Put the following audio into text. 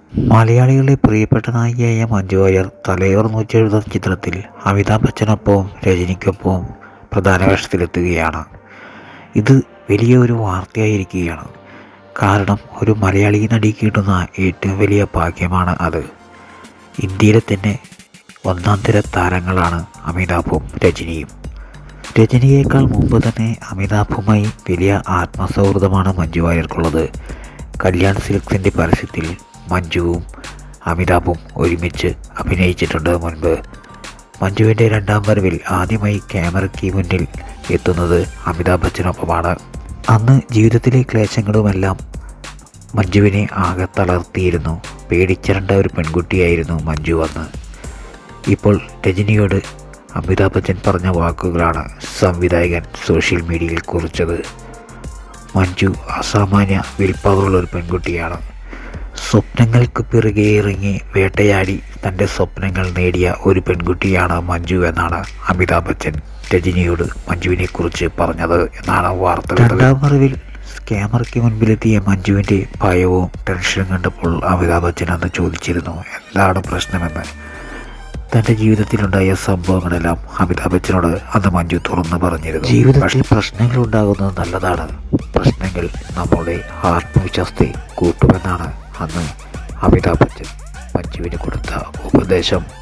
മലയാളികളുടെ പ്രിയപ്പെട്ട നായികയായ മഞ്ജു വാര്യർ തലയോർ നൂറ്റെഴുതുന്ന ചിത്രത്തിൽ അമിതാഭ് ബച്ചനൊപ്പവും രജനിക്കൊപ്പവും പ്രധാന വേഷത്തിലെത്തുകയാണ് ഇത് വലിയ ഒരു വാർത്തയായിരിക്കുകയാണ് കാരണം ഒരു മലയാളി നടിക്ക് കിട്ടുന്ന ഏറ്റവും വലിയ ഭാഗ്യമാണ് അത് ഇന്ത്യയിലെ തന്നെ ഒന്നാം തര താരങ്ങളാണ് അമിതാഭും രജനിയും രജനിയേക്കാൾ മുമ്പ് തന്നെ അമിതാഭുമായി വലിയ ആത്മസൗഹൃദമാണ് മഞ്ജു വാര്യർക്കുള്ളത് കല്യാൺ സിൽക്സിൻ്റെ പരസ്യത്തിൽ മഞ്ജുവും അമിതാഭും ഒരുമിച്ച് അഭിനയിച്ചിട്ടുണ്ട് മുൻപ് മഞ്ജുവിൻ്റെ രണ്ടാം വരവിൽ ആദ്യമായി ക്യാമറയ്ക്ക് മുന്നിൽ എത്തുന്നത് അമിതാഭ് ബച്ചനൊപ്പമാണ് അന്ന് ജീവിതത്തിലെ ക്ലേശങ്ങളുമെല്ലാം മഞ്ജുവിനെ ആകെ തളർത്തിയിരുന്നു പേടിച്ചിരണ്ട ഒരു പെൺകുട്ടിയായിരുന്നു മഞ്ജു അന്ന് ഇപ്പോൾ രജനിയോട് അമിതാഭ് ബച്ചൻ പറഞ്ഞ വാക്കുകളാണ് സംവിധായകൻ സോഷ്യൽ മീഡിയയിൽ കുറിച്ചത് മഞ്ജു അസാമാന്യ വിൽപ്പവറുള്ള ഒരു പെൺകുട്ടിയാണ് സ്വപ്നങ്ങൾക്ക് പിറകെ ഇറങ്ങി വേട്ടയാടി തൻ്റെ സ്വപ്നങ്ങൾ നേടിയ ഒരു പെൺകുട്ടിയാണ് മഞ്ജു എന്നാണ് അമിതാഭ് ബച്ചൻ രജനിയോട് മഞ്ജുവിനെ കുറിച്ച് പറഞ്ഞത് എന്നാണ് വാർത്ത രണ്ടാം അറിവിൽ ക്യാമറയ്ക്ക് മുൻപിലെത്തിയ മഞ്ജുവിൻ്റെ ഭയവും ടെൻഷനും കണ്ടപ്പോൾ അമിതാഭ് ബച്ചൻ അന്ന് ചോദിച്ചിരുന്നു എന്താണ് പ്രശ്നമെന്ന് തൻ്റെ ജീവിതത്തിലുണ്ടായ സംഭവങ്ങളെല്ലാം അമിതാഭ് ബച്ചനോട് അന്ന് മഞ്ജു തുറന്നു പറഞ്ഞിരുന്നു ജീവിതത്തിൽ പ്രശ്നങ്ങൾ ഉണ്ടാകുന്നത് നല്ലതാണ് പ്രശ്നങ്ങൾ നമ്മുടെ ആത്മവിശ്വാസത്തെ കൂട്ടുമെന്നാണ് അന്ന് അമിതാഭ് ബച്ചൻ മഞ്ജുവിന് കൊടുത്ത ഉപദേശം